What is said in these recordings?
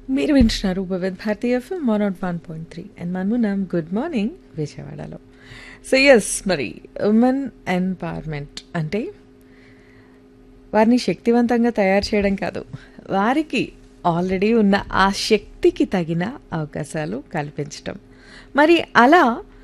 మీరు వింటున్నారు Vividh Bharati FM one nought one point three and మనమున్నాం గుడ్ మార్నింగ్ విజయవాడలో సో ఎస్ మరి ఉమెన్ ఎంపవర్మెంట్ అంటే వారిని శక్తివంతంగా తయారు చేయడం కాదు వారికి ఆల్రెడీ ఉన్న ఆ శక్తికి తగిన అవకాశాలు కల్పించటం మరి అలా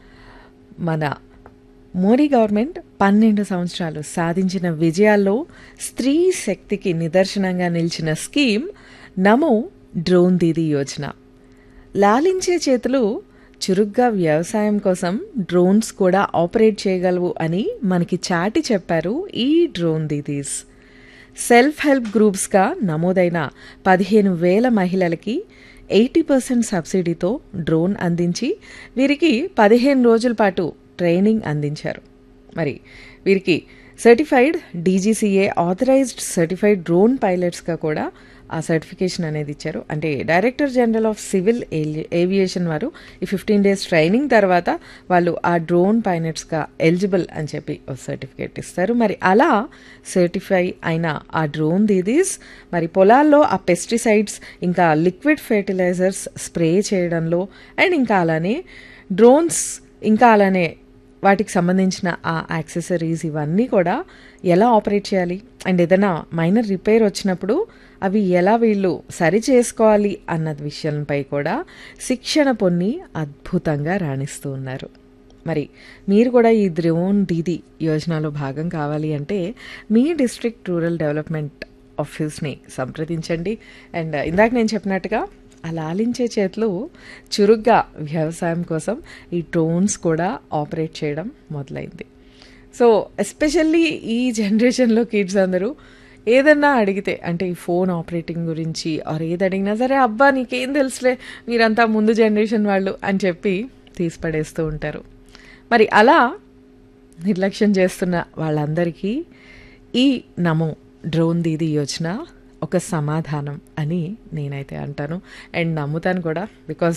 మన మోడీ గవర్నమెంట్ పన్నెండు సంవత్సరాలు సాధించిన విజయాల్లో స్త్రీ శక్తికి నిదర్శనంగా నిలిచిన స్కీమ్ నమో డ్రోన్ దీదీ యోజన లాలించే చేతులు చురుగ్గా వ్యవసాయం కోసం డ్రోన్స్ కూడా ఆపరేట్ చేయగలవు అని మనకి చాటి చెప్పారు ఈ డ్రోన్ దీదీస్ సెల్ఫ్ హెల్ప్ గ్రూప్స్గా నమోదైన పదిహేను వేల మహిళలకి ఎయిటీ పర్సెంట్ సబ్సిడీతో డ్రోన్ అందించి వీరికి పదిహేను రోజుల పాటు ట్రైనింగ్ అందించారు మరి వీరికి certified DGCA authorised certified drone పైలట్స్గా కూడా ఆ సర్టిఫికేషన్ అనేది ఇచ్చారు అంటే director general of civil aviation వారు ఈ ఫిఫ్టీన్ డేస్ ట్రైనింగ్ తర్వాత వాళ్ళు ఆ డ్రోన్ పైలట్స్గా ఎలిజిబుల్ అని చెప్పి ఒక సర్టిఫికేట్ ఇస్తారు మరి అలా సర్టిఫై అయిన ఆ డ్రోన్ దీదీస్ మరి పొలాల్లో ఆ పెస్టిసైడ్స్ ఇంకా లిక్విడ్ ఫెర్టిలైజర్స్ స్ప్రే చేయడంలో అండ్ ఇంకా అలానే డ్రోన్స్ ఇంకా అలానే వాటికి సంబంధించిన ఆ యాక్సెసరీస్ ఇవన్నీ కూడా ఎలా ఆపరేట్ చేయాలి అండ్ ఏదైనా మైనర్ రిపేర్ వచ్చినప్పుడు అవి ఎలా వీళ్ళు సరి చేసుకోవాలి అన్న విషయంపై కూడా శిక్షణ పొంది అద్భుతంగా రాణిస్తూ ఉన్నారు మరి మీరు కూడా ఈ డ్రోన్ దీది యోజనలో భాగం కావాలి అంటే మీ డిస్ట్రిక్ట్ రూరల్ డెవలప్మెంట్ ఆఫీస్ని సంప్రదించండి అండ్ ఇందాక నేను చెప్పినట్టుగా ఆ లాలించే చేతులు చురుగ్గా వ్యవసాయం కోసం ఈ డ్రోన్స్ కూడా ఆపరేట్ చేయడం మొదలైంది సో ఎస్పెషల్లీ ఈ జనరేషన్లో కిడ్స్ అందరూ ఏదన్నా అడిగితే అంటే ఈ ఫోన్ ఆపరేటింగ్ గురించి ఆర్ ఏది అడిగినా సరే అబ్బా నీకేం తెలుసులే మీరంతా ముందు జనరేషన్ వాళ్ళు అని చెప్పి తీసి పడేస్తూ ఉంటారు మరి అలా నిర్లక్ష్యం చేస్తున్న వాళ్ళందరికీ ఈ నమో డ్రోన్ దీది యోజన ఒక సమాధానం అని నేనైతే అంటాను అండ్ నమ్ముతాను కూడా బికాస్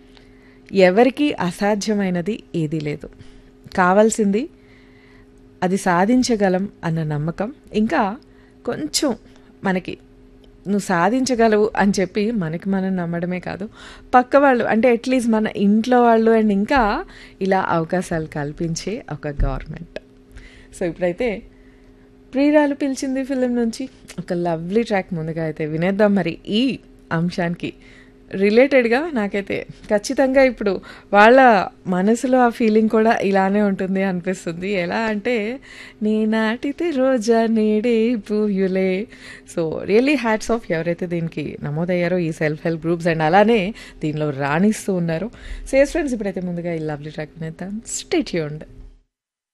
ఎవరికి అసాధ్యమైనది ఏదీ లేదు కావాల్సింది అది సాధించగలం అన్న నమ్మకం ఇంకా కొంచెం మనకి నువ్వు సాధించగలవు అని చెప్పి మనకి మనం నమ్మడమే కాదు పక్క వాళ్ళు అంటే అట్లీస్ట్ మన ఇంట్లో వాళ్ళు అండ్ ఇంకా ఇలా అవకాశాలు కల్పించే ఒక గవర్నమెంట్ సో ఇప్పుడైతే ప్రియురాలు పిలిచింది ఫిలిం నుంచి ఒక లవ్లీ ట్రాక్ ముందుగా అయితే వినేద్దాం మరి ఈ అంశానికి రిలేటెడ్గా నాకైతే ఖచ్చితంగా ఇప్పుడు వాళ్ళ మనసులో ఆ ఫీలింగ్ కూడా ఇలానే ఉంటుంది అనిపిస్తుంది ఎలా అంటే నేనాటితే రోజా నేడే పూయులే సో రియలీ హ్యాట్స్ ఆఫ్ ఎవరైతే దీనికి నమోదయ్యారో ఈ సెల్ఫ్ హెల్ప్ గ్రూప్స్ అండ్ అలానే దీనిలో రాణిస్తూ ఉన్నారు సేస్ ఫ్రెండ్స్ ఇప్పుడైతే ముందుగా ఈ లవ్లీ ట్రాక్ వినేద్దాం స్టేట్ యూండ్